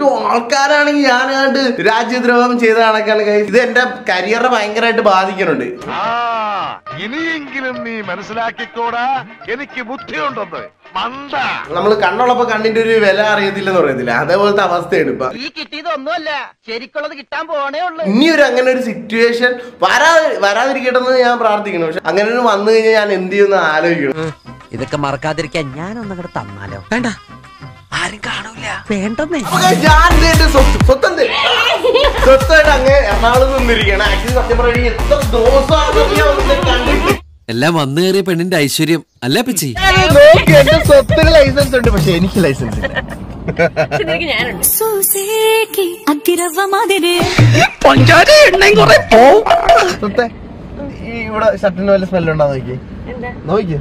ആൾക്കാരാണെങ്കിൽ ഞാനാണ്ട് രാജ്യദ്രോഹം ചെയ്ത കണക്കാണ് guys. ഇത് എന്റെ കരിയറിനെ ഭയങ്കരമായിട്ട് ബാധിക്കുന്നുണ്ട് ആ ഇനിയെങ്കിലും നീ മനസ്സിലാക്കിക്കോടാ എനിക്ക് ബുദ്ധിയുണ്ടെന്ന് മണ്ട നമ്മൾ കണ്ണുള്ളപ്പോ കണ്ണിന്റെ ഒരു വില അറിയത്തില്ലെന്ന് പറയത്തില്ല അതേപോലത്തെ അവസ്ഥയാണ് ഇപ്പൊ ഈ കിട്ടിയതൊന്നുമല്ല ശരിക്കുള്ളത് കിട്ടാൻ പോണേ ഉള്ളു ഇനി ഒരു അങ്ങനെ ഒരു സിറ്റുവേഷൻ വരാ വരാതിരിക്കട്ടെ എന്ന് ഞാൻ പ്രാർത്ഥിക്കണം പക്ഷെ അങ്ങനെ ഒരു വന്നു കഴിഞ്ഞാൽ ഞാൻ എന്ത് ചെയ്യുമെന്ന് ആലോചിക്കണം ഇതൊക്കെ മറക്കാതിരിക്കാൻ ഞാനൊന്നങ്ങട് തന്നാലോ വേണ്ട ആരും കാണൂല വേണ്ടെന്നേ അപ്പൊ guys, ഞാൻ ദേ എന്റെ സ്വത്ത് സ്വത്തം സ്വത്തായിട്ട് അങ്ങ് എറണാകുളത്ത് നിന്നിരിക്കണം ആക്ച്വലി സത്യം പറയുകയാണെങ്കിൽ എത്ര ദിവസമാണ് ഞാൻ ഒന്ന് കണ്ടിട്ട് എല്ലാം വന്നു കയറിയ പെണ്ണിന്റെ ഐശ്വര്യം അല്ലേ പിച്ചി നോക്കി എന്റെ സ്വത്തിന് ലൈസൻസ് ഉണ്ട് പക്ഷെ എനിക്ക് ലൈസൻസ് ഇല്ല സൂസേക്ക് അഗ്രവ മാതിരി സ്വത്തെ ഈ ഇവിടെ ഷർട്ടിന് വല്ല സ്മെല്ല് ഉണ്ടോ നോക്കി നോക്കി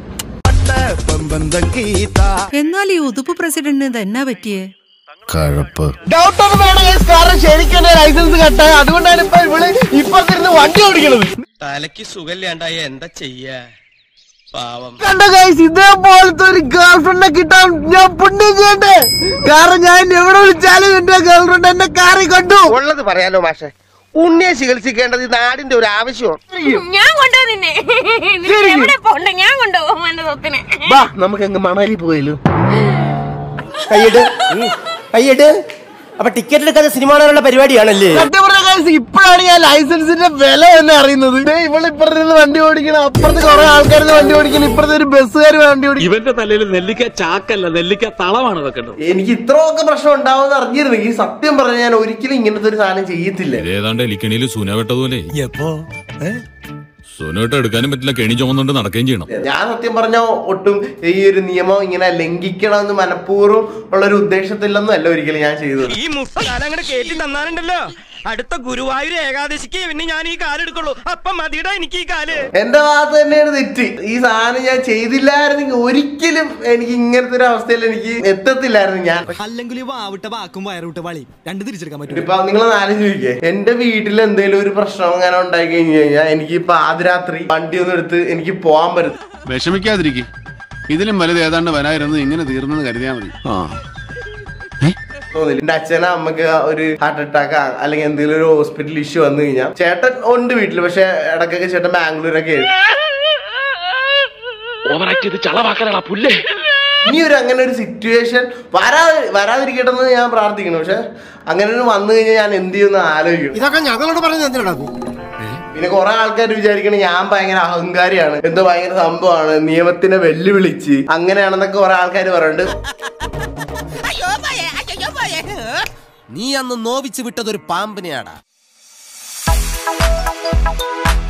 എന്നാൽ ഈ ഉതുപ്പ് പ്രസിഡന്റിന് ഇത് എന്നാ പറ്റിയേ ഡൗട്ട് ഒന്നും വേണം guys. കാരണം ശരിക്കും എന്റെ ലൈസൻസ് കട്ടായ അതുകൊണ്ടാണ് ഇപ്പൊ ഇവള് ഇപ്പത്തിരുന്ന് വണ്ടി ഓടിക്കണത് തലക്ക് സുഖമില്ലാണ്ടായ എന്താ ചെയ്യാ പാവം കണ്ടോ ഗൈസ് ഇതേപോലത്തെ ഒരു ഗേൾ ഫ്രണ്ടിനെ കിട്ടാൻ ഞാൻ പുണ്യം ചെയ്യട്ടെ കാരണം ഞാൻ എവിടെ വിളിച്ചാലും എന്റെ ഗേൾ ഫ്രണ്ട് എന്നെ കാറി കണ്ടു ഉള്ളത് പറയാലോ മാഷെ ഉണ്ണിയെ ചികിത്സിക്കേണ്ടത് ഈ നാടിന്റെ ഒരു ആവശ്യമാണ് ഞാൻ കൊണ്ടുപോകും നിന്നെ നീ എവിടെ പോണ്ട ഞാൻ കൊണ്ടുപോകും എന്റെ സ്വത്തിനെ വാ നമുക്ക് അങ്ങ് മണാലി പോയല്ലോ കൈയ്യട് കൈയ്യട് അപ്പൊ ടിക്കറ്റ് എടുക്കാതെ സിനിമ കാണാനുള്ള പരിപാടിയാണല്ലേ സത്യം പറഞ്ഞ ഗൈസ് ഇപ്പോഴാണ് ഞാൻ ലൈസൻസിന്റെ വില തന്നെ അറിയുന്നത് ദേ ഇവള് ഇപ്പുറത്ത് നിന്ന് വണ്ടി ഓടിക്കണം അപ്പുറത്ത് കുറെ ആൾക്കാർ വണ്ടി ഓടിക്കണം ഇപ്പുറത്ത് ഒരു ബസ്സുകാർ വണ്ടി ഓടിക്കണം ഇവന്റെ തലയിൽ നെല്ലിക്ക ചാക്കല്ല നെല്ലിക്ക തളമാണ് വെക്കേണ്ടത് എനിക്ക് ഇത്രയൊക്കെ പ്രശ്നം ഉണ്ടാവുമെന്ന് അറിഞ്ഞിരുന്നെങ്കിൽ സത്യം പറഞ്ഞ ഞാൻ ഒരിക്കലും ഇങ്ങനത്തെ ഒരു സാധനം ചെയ്യത്തില്ല ഏതാണ്ട് എലിക്കണിയിൽ സുന വെട്ടതുപോലെ സുനോട്ട് എടുക്കാനും പറ്റില്ല കെണി ചുമന്നുകൊണ്ട് നടക്കുകയും ചെയ്യണം ഞാൻ സത്യം പറഞ്ഞ ഒട്ടും ഈ ഒരു നിയമം ഇങ്ങനെ ലംഘിക്കണമെന്ന് മനഃപൂർവ്വം ഉള്ള ഒരു ഉദ്ദേശത്തിലൊന്നും അല്ല ഒരിക്കലും ഞാൻ ചെയ്തത് ഈ മുസ്കാലം അങ്ങോട്ട് കേട്ടി തന്നാലുണ്ടല്ലോ അടുത്ത ഗുരുവായൂർ ഏകാദശിക്ക് പിന്നെ ഞാൻ ഈ കാലെടുക്കുള്ളൂ അപ്പൊ മതിയുടെ എനിക്ക് ഈ കാല് എന്റെ ഭാഗത്ത് തന്നെയാണ് തെറ്റ് ഈ സാധനം ഞാൻ ചെയ്തില്ലായിരുന്നെങ്കിൽ ഒരിക്കലും എനിക്ക് ഇങ്ങനത്തെ ഒരു അവസ്ഥയിൽ എനിക്ക് എത്തത്തില്ലായിരുന്നു ഞാൻ അല്ലെങ്കിൽ വാവിട്ട വാക്കും വയറുവിട്ട വളി രണ്ട് തിരിച്ചെടുക്കാൻ പറ്റും ഇപ്പൊ നിങ്ങൾ ആലോചിക്കേ എന്റെ വീട്ടിൽ എന്തെങ്കിലും ഒരു പ്രശ്നം അങ്ങനെ ഉണ്ടായി കഴിഞ്ഞു കഴിഞ്ഞാൽ എനിക്ക് പാതിരാത്രി വണ്ടി ഒന്നും എടുത്ത് എനിക്ക് പോകാൻ പറ്റും വിഷമിക്കാതിരിക്കും ഇതിലും വലുത് ഏതാണ്ട് വരായിരുന്നു ഇങ്ങനെ തീർന്നെന്ന് കരുതിയാൽ മതി ആ തോന്നില്ല എന്റെ അച്ഛന അമ്മക്ക് ഒരു ഹാർട്ട് അറ്റാക്ക് അല്ലെങ്കിൽ എന്തെങ്കിലും ഒരു ഹോസ്പിറ്റൽ ഇഷ്യൂ വന്നു കഴിഞ്ഞാൽ ചേട്ടൻ ഉണ്ട് വീട്ടിൽ പക്ഷെ ഇടയ്ക്കൊക്കെ ചേട്ടൻ ബാംഗ്ലൂരൊക്കെ ഓവറാക്ട് ചെയ്ത് ചളവാക്കാനാ പുല്ലേ ഇനി ഒരു അങ്ങനെ ഒരു സിറ്റുവേഷൻ വരാ വരാതിരിക്കട്ടെ എന്ന് ഞാൻ പ്രാർത്ഥിക്കണം പക്ഷെ അങ്ങനെ ഒരു വന്നു കഴിഞ്ഞാൽ ഞാൻ എന്ത് ചെയ്യുമെന്ന് ആലോചിക്കണം ഇതൊക്കെ ഞങ്ങളോട് പറഞ്ഞത് എന്തിനാ പിന്നെ കുറെ ആൾക്കാർ വിചാരിക്കണം ഞാൻ ഭയങ്കര അഹങ്കാരിയാണ് എന്തോ ഭയങ്കര സംഭവമാണ് നിയമത്തിനെ വെല്ലുവിളിച്ച് അങ്ങനെയാണെന്നൊക്കെ കുറെ ആൾക്കാർ പറയുന്നുണ്ട് നീ അന്ന് നോവിച്ച് വിട്ടതൊരു പാമ്പിനെയാടാ